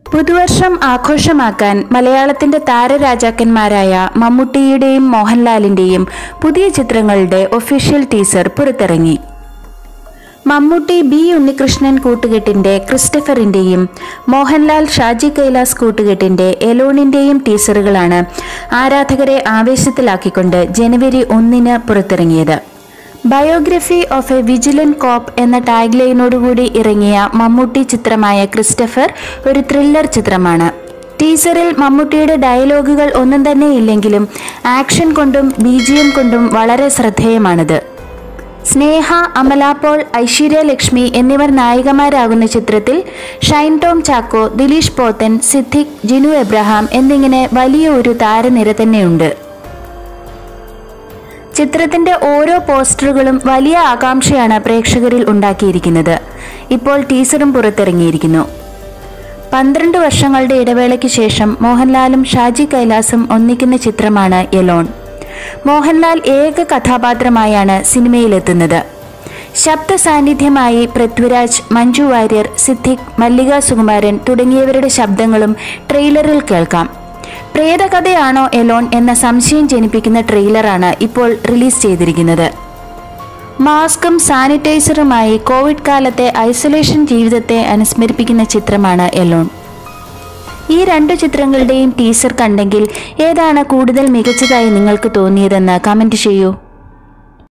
പുതുവർഷം ആഘോഷമാക്കാൻ മലയാളത്തിന്റെ താരരാജാക്കന്മാരായ മമ്മൂട്ടിയുടെയും മോഹൻലാലിന്റെയും പുതിയ ചിത്രങ്ങളുടെ ഒഫീഷ്യൽ ടീസർ പുറത്തിറങ്ങി മമ്മൂട്ടി ബി ഉണ്ണികൃഷ്ണൻ കൂട്ടുകെട്ടിന്റെ ക്രിസ്റ്റഫറിന്റെയും മോഹൻലാൽ ഷാജി കൈലാസ് കൂട്ടുകെട്ടിന്റെ എലോണിന്റെയും ടീസറുകളാണ് ആരാധകരെ ആവേശത്തിലാക്കിക്കൊണ്ട് ജനുവരി ഒന്നിന് പുറത്തിറങ്ങിയത് biography of a vigilante cop എന്ന ടാഗ് ലൈനോടുകൂടി ഇറങ്ങിയ മമ്മൂട്ടി ചിത്രമായ ക്രിസ്റ്റഫർ ഒരു ത്രില്ലർ ചിത്രമാണ് ടീസറിൽ മമ്മൂട്ടിയുടെ ഡയലോഗുകൾ ഒന്നും തന്നെ ഇല്ലെങ്കിലും ആക്ഷൻ കൊണ്ടും ബീജിയം കൊണ്ടും വളരെ ശ്രദ്ധേയമാണിത് സ്നേഹ അമല പോൾ ഐശ്വര്യ ലക്ഷ്മി എന്നിവർ നായികമാരാകുന്ന ചിത്രത്തിൽ ഷൈൻ ടോം ചാക്കോ ദിലീഷ് പോത്തൻ സിദ്ദിഖ് ജിനു എബ്രഹാം എന്നിങ്ങനെ വലിയ ഒരു താരനിര തന്നെയുണ്ട് ചിത്രത്തിന്റെ ഓരോ പോസ്റ്ററുകളും വലിയ ആകാംക്ഷയാണ് പ്രേക്ഷകരിൽ ഉണ്ടാക്കിയിരിക്കുന്നത് ഇപ്പോൾ ടീസറും പുറത്തിറങ്ങിയിരിക്കുന്നു പന്ത്രണ്ട് വർഷങ്ങളുടെ ഇടവേളയ്ക്ക് ശേഷം മോഹൻലാലും ഷാജി കൈലാസും ഒന്നിക്കുന്ന ചിത്രമാണ് എലോൺ മോഹൻലാൽ ഏക കഥാപാത്രമായാണ് സിനിമയിലെത്തുന്നത് ശബ്ദ സാന്നിധ്യമായി പൃഥ്വിരാജ് മഞ്ജു വാര്യർ സിദ്ദിഖ് മല്ലിക സുകുമാരൻ തുടങ്ങിയവരുടെ ശബ്ദങ്ങളും ട്രെയിലറിൽ കേൾക്കാം പ്രേതകഥയാണോ എലോൺ എന്ന സംശയം ജനിപ്പിക്കുന്ന ട്രെയിലറാണ് ഇപ്പോൾ റിലീസ് ചെയ്തിരിക്കുന്നത് മാസ്കും സാനിറ്റൈസറുമായി കോവിഡ് കാലത്തെ ഐസൊലേഷൻ ജീവിതത്തെ അനുസ്മരിപ്പിക്കുന്ന ചിത്രമാണ് എലോൺ ഈ രണ്ടു ചിത്രങ്ങളുടെയും ടീസർ കണ്ടെങ്കിൽ ഏതാണ് കൂടുതൽ മികച്ചതായി നിങ്ങൾക്ക് തോന്നിയതെന്ന് കമൻറ്റ് ചെയ്യൂ